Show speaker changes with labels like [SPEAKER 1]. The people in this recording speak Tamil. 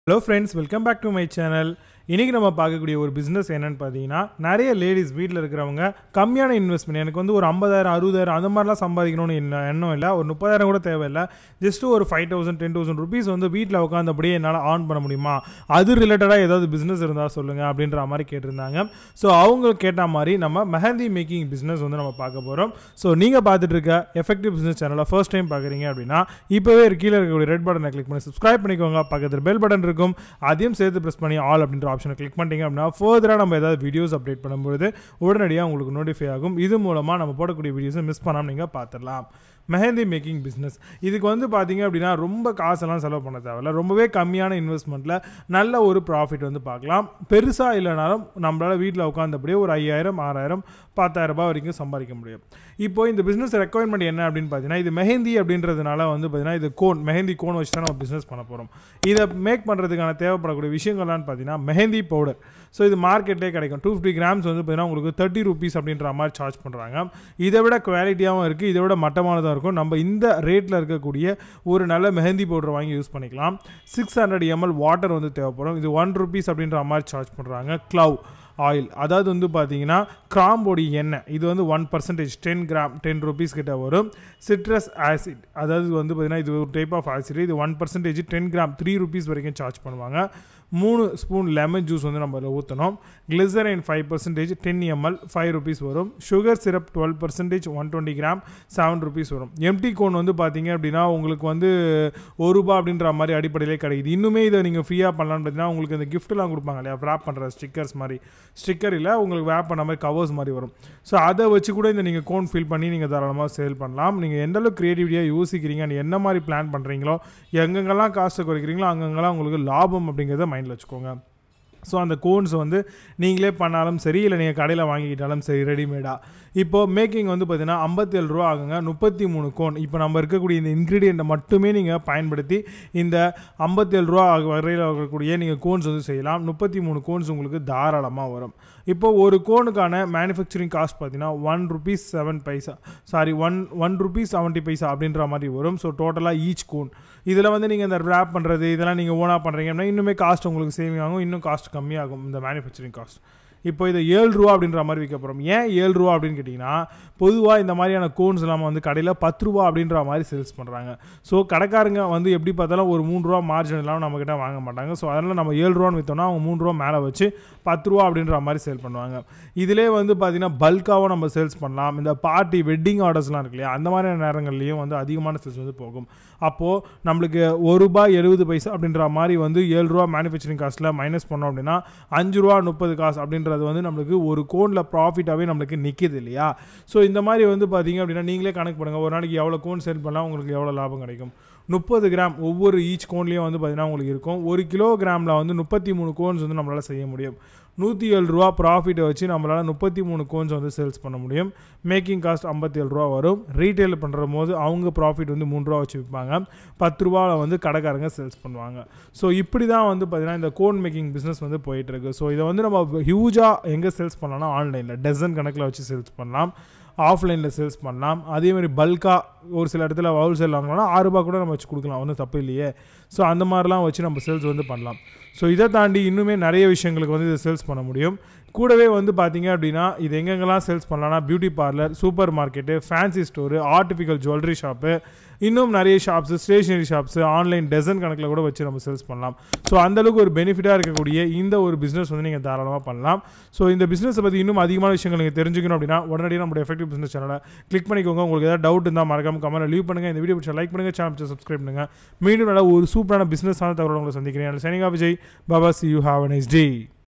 [SPEAKER 1] hello friends welcome back to my channel இன்றைக்கி நம்ம பார்க்கக்கூடிய ஒரு பிஸ்னஸ் என்னன்னு பார்த்தீங்கன்னா நிறைய லேடிஸ் வீட்டில் இருக்கிறவங்க கம்மியான இன்வெஸ்ட்மெண்ட் எனக்கு வந்து ஒரு ஐம்பதாயிரம் அறுபதாயிரம் அந்த மாதிரிலாம் சம்பாதிக்கணும்னு என்ன எண்ணம் இல்லை ஒரு முப்பதாயிரம் கூட தேவையில்லை ஜஸ்ட் ஒரு five thousand ten thousand rupees வந்து வீட்டில் உட்காந்தபடியே என்னால் ஆன் பண்ண முடியுமா அது ரிலேட்டடாக ஏதாவது பிஸ்னஸ் இருந்தால் சொல்லுங்கள் அப்படின்ற மாதிரி கேட்டிருந்தாங்க ஸோ அவங்க கேட்ட மாதிரி நம்ம மெஹந்தி மேக்கிங் பிஸ்னஸ் வந்து நம்ம பார்க்க போகிறோம் ஸோ நீங்கள் பார்த்துட்டு இருக்க எஃபெக்டிவ் பிஸ்னஸ் சேனலை ஃபர்ஸ்ட் டைம் பார்க்குறீங்க அப்படின்னா இப்போவே கீழே இருக்கக்கூடிய ரெட் பட்டனை கிளிக் பண்ணி சப்ஸ்கிரைப் பண்ணிக்கோங்க பக்கத்தில் பெல் பட்டன் இருக்கும் அதையும் சேர்த்து ப்ரெஸ் பண்ணி ஆல் அப்படின்ற ஆப்ஷனை கிளிக் பண்ணிட்டீங்க அப்படின்னா ஃபர்தராக நம்ம ஏதாவது வீடியோஸ் அப்டேட் பண்ணும்போது உடனடியாக உங்களுக்கு நோட்டிஃபை ஆகும் இது மூலமாக நம்ம போடக்கூடிய வீடியோஸை மிஸ் பண்ணாமல் நீங்கள் பார்த்துடலாம் மெஹந்தி மேக்கிங் பிஸ்னஸ் இதுக்கு வந்து பார்த்தீங்க அப்படின்னா ரொம்ப காசெல்லாம் செலவு பண்ண தேவையில்ல ரொம்பவே கம்மியான இன்வெஸ்ட்மெண்ட்டில் நல்ல ஒரு ப்ராஃபிட் வந்து பார்க்கலாம் பெருசாக இல்லைனாலும் நம்மளால் வீட்டில் உட்காந்தபடியே ஒரு ஐயாயிரம் ஆறாயிரம் பத்தாயிரம் ரூபாய் வரைக்கும் சம்பாதிக்க முடியும் இப்போ இந்த பிஸ்னஸ் ரெக்குவயர்மெண்ட் என்ன அப்படின்னு பார்த்தீங்கன்னா இது மெஹந்தி அப்படின்றதுனால வந்து பார்த்தீங்கன்னா இது கோன் மெஹந்தி கோன் வச்சு தான் நம்ம பிஸ்னஸ் பண்ண போகிறோம் இதை மேக் பண்ணுறதுக்கான தேவைப்படக்கூடிய விஷயங்கள்லாம் பார்த்தீங்கன்னா மெஹந்தி பவுடர் ஸோ இது மார்க்கெட்லேயே கிடைக்கும் டூ ஃபிஃப்டி கிராம்ஸ் வந்து பார்த்தீங்கன்னா உங்களுக்கு தேர்ட்டி ருபீஸ் அப்படின்ற மாதிரி சார்ஜ் பண்ணுறாங்க இதை விட குவாலிட்டியாகவும் இருக்குது இதை விட மட்டமானதாக இருக்கும் நம்ம இந்த ரேட்டில் இருக்கக்கூடிய ஒரு நல்ல மெஹந்தி பவுடர் வாங்கி யூஸ் பண்ணிக்கலாம் சிக்ஸ் ஹண்ட்ரட் எம்எல் வாட்டர் வந்து தேவைப்படும் இது ஒன் ருபீஸ் அப்படின்ற மாதிரி சார்ஜ் பண்ணுறாங்க க்ளவ் ஆயில் அதாவது வந்து பார்த்தீங்கன்னா கிராம்போடி எண்ணெய் இது வந்து one percentage ten gram ten rupees கிட்ட வரும் சிட்ரஸ் ஆசிட் அதாவது வந்து பார்த்தீங்கன்னா இது ஒரு டைப் ஆஃப் ஆசிட் இது one percentage ten gram three rupees வரைக்கும் சார்ஜ் பண்ணுவாங்க மூணு ஸ்பூன் லெமன் ஜூஸ் வந்து நம்ம அதில் ஊற்றணும் glycerine five percentage ten ML five rupees வரும் sugar syrup twelve percentage one twenty gram seven rupees வரும் எம்டி கோன் வந்து பார்த்தீங்க அப்படின்னா உங்களுக்கு வந்து ஒரு ரூபா அப்படின்ற மாதிரி அடிப்படையிலே கிடைக்குது இன்னுமே இதை நீங்கள் ஃப்ரீயாக பண்ணலான்னு பார்த்தீங்கன்னா உங்களுக்கு இந்த கிஃப்ட்லாம் கொடுப்பாங்க இல்லையா ரேப் பண்ணுற ஸ்டிக்கர்ஸ் மாதிரி ஸ்டிக்கர் இல்லை உங்களுக்கு வேப் பண்ண மாதிரி கவர்ஸ் மாதிரி வரும் ஸோ அதை வச்சு கூட இந்த நீங்கள் கோன் ஃபில் பண்ணி நீங்கள் தாராளமாக சேல் பண்ணலாம் நீங்கள் எந்த அளவுக்கு க்ரியேட்டிவிட்டியாக யோசிக்கிறீங்க and என்ன மாதிரி பிளான் பண்ணுறீங்களோ எங்கெங்கெல்லாம் காசை குறைக்கிறீங்களோ அங்கங்கெல்லாம் உங்களுக்கு லாபம் அப்படிங்கிறத மைண்டில் வச்சுக்கோங்க ஸோ அந்த கோன்ஸ் வந்து நீங்களே பண்ணாலும் சரி இல்லை நீங்கள் கடையில் வாங்கிக்கிட்டாலும் சரி ரெடிமேடாக இப்போது மேக்கிங் வந்து பார்த்தீங்கன்னா ஐம்பத்தேழு ரூபா ஆகுங்க முப்பத்தி மூணு கோன் இப்போ நம்ம இருக்கக்கூடிய இந்த இன்க்ரீடியண்ட்டை மட்டுமே நீங்கள் பயன்படுத்தி இந்த ஐம்பத்தேழு ரூபா வரையில் இருக்கக்கூடிய நீங்கள் கோன்ஸ் வந்து செய்யலாம் முப்பத்தி மூணு கோன்ஸ் உங்களுக்கு தாராளமாக வரும் இப்போ ஒரு கோனுக்கான மேனுஃபேக்சரிங் காஸ்ட் பார்த்தீங்கன்னா one rupees seven paisa sorry one one rupees seventy paisa அப்படின்ற மாதிரி வரும் ஸோ டோட்டலாக ஈச் கோன் இதில் வந்து நீங்கள் இந்த ரேப் பண்ணுறது இதெல்லாம் நீங்கள் ஓனாக பண்ணுறீங்க அப்படின்னா இன்னுமே காஸ்ட் உங்களுக்கு சேவிங் ஆகும் இன்னும் காஸ்ட் கம்மியாகும் இந்த மேனுஃபேக்சரிங் காஸ்ட் இப்போ இதை ஏழு ரூபா அப்படின்ற மாதிரி விற்க போகிறோம் ஏன் ஏழு ரூபா அப்படின்னு கேட்டிங்கன்னா பொதுவாக இந்த மாதிரியான கோன்ஸ் எல்லாம் வந்து கடையில் பத்து ரூபா அப்படின்ற மாதிரி சேல்ஸ் பண்ணுறாங்க ஸோ கடைக்காரங்க வந்து எப்படி பார்த்தாலும் ஒரு மூணு ரூபா மார்ஜின் இல்லாமல் நம்மக்கிட்ட வாங்க மாட்டாங்க ஸோ அதனால் நம்ம ஏழு ரூபான்னு விற்றோம்னா அவங்க மூணு ரூபா மேலே வச்சு பத்து ரூபா அப்படின்ற மாதிரி சேல் பண்ணுவாங்க இதிலே வந்து பார்த்திங்கன்னா பல்காகவும் நம்ம சேல்ஸ் பண்ணலாம் இந்த பார்ட்டி வெட்டிங் ஆர்டர்ஸ்லாம் இருக்கு இல்லையா அந்த மாதிரியான நேரங்கள்லையும் வந்து அதிகமான சேல்ஸ் வந்து போகும் அப்போது நம்மளுக்கு ஒரு ரூபாய் எழுபது பைசா அப்படின்ற மாதிரி வந்து ஏழு ரூபா மேனுஃபேக்சரிங் காஸ்ட்டில் மைனஸ் பண்ணோம் அப்படின்னா அஞ்சு ரூபா முப்பது காசு அப்படின்றது வந்து நம்மளுக்கு ஒரு கோனில் ப்ராஃபிட்டாகவே நம்மளுக்கு நிற்கிது இல்லையா ஸோ இந்த மாதிரி வந்து பார்த்தீங்க அப்படின்னா நீங்களே கணக்கு பண்ணுங்கள் ஒரு நாளைக்கு எவ்வளோ கோன் சேல் பண்ணால் உங்களுக்கு எவ்வளோ லாபம் கிடைக்கும் முப்பது கிராம் ஒவ்வொரு ஈச் கோன்லேயும் வந்து பார்த்தீங்கன்னா உங்களுக்கு இருக்கும் ஒரு கிலோ கிராமில் வந்து முப்பத்தி மூணு கோன்ஸ் வந்து நம்மளால் செய்ய முடியும் நூற்றி ஏழு ரூபா ப்ராஃபிட்டை வச்சு நம்மளால் முப்பத்தி மூணு கோன்ஸ் வந்து சேல்ஸ் பண்ண முடியும் மேக்கிங் காஸ்ட் ஐம்பத்தி ஏழு ரூபா வரும் ரீட்டைல் பண்ணுற போது அவங்க ப்ராஃபிட் வந்து மூணு ரூபா வச்சு விற்பாங்க பத்து ரூபாவில் வந்து கடைக்காரங்க சேல்ஸ் பண்ணுவாங்க ஸோ இப்படி தான் வந்து பார்த்திங்கன்னா இந்த கோன் மேக்கிங் பிஸ்னஸ் வந்து போயிட்டுருக்கு ஸோ இதை வந்து நம்ம ஹியூஜாக எங்கே சேல்ஸ் பண்ணலாம்னா ஆன்லைனில் டசன் கணக்கில் வச்சு சேல்ஸ் பண்ணலாம் ஆஃப்லைனில் சேல்ஸ் பண்ணலாம் அதே மாதிரி பல்காக ஒரு சில இடத்துல ஹோல்சேல் வாங்கினோம்னா ஆறு ரூபா கூட நம்ம வச்சு கொடுக்கலாம் ஒன்றும் தப்பு இல்லையே ஸோ அந்த மாதிரிலாம் வச்சு நம்ம சேல்ஸ் வந்து பண்ணலாம் ஸோ இதை தாண்டி இன்னுமே நிறைய விஷயங்களுக்கு வந்து இதை சேல்ஸ் பண்ண முடியும் கூடவே வந்து பார்த்தீங்க அப்படின்னா இது எங்கெங்கெல்லாம் சேல்ஸ் பண்ணலாம்னா beauty parlour super market fancy store artificial jewellery shop இன்னும் நிறைய shops stationery shops online dozen கணக்கில் கூட வச்சு நம்ம சேல்ஸ் பண்ணலாம் ஸோ அந்தளவுக்கு ஒரு பெனிஃபிட்டாக இருக்கக்கூடிய இந்த ஒரு பிஸ்னஸ் வந்து நீங்கள் தாராளமாக பண்ணலாம் ஸோ இந்த பிஸ்னஸை பற்றி இன்னும் அதிகமான விஷயங்கள் நீங்கள் தெரிஞ்சுக்கணும் அப்படின்னா உடனடியாக நம்மளுடைய எஃபெக்டிவ் பிஸ்னஸ் சேனலை கிளிக் பண்ணிக்கோங்க உங்களுக்கு ஏதாவது டவுட் இருந்தால் மறக்காம கமெண்ட் லீவ் பண்ணுங்கள் இந்த வீடியோ பிடிச்சா லைக் பண்ணுங்கள் சேனல் சப்ஸ்கிரைப் பண்ணுங்கள் மீண்டும் நல்ல ஒரு சூப்பரான பிஸ்னஸான தகவல் உங்களை சந்திக்கிறேன் Sanika Vijay Baba see you have a nice day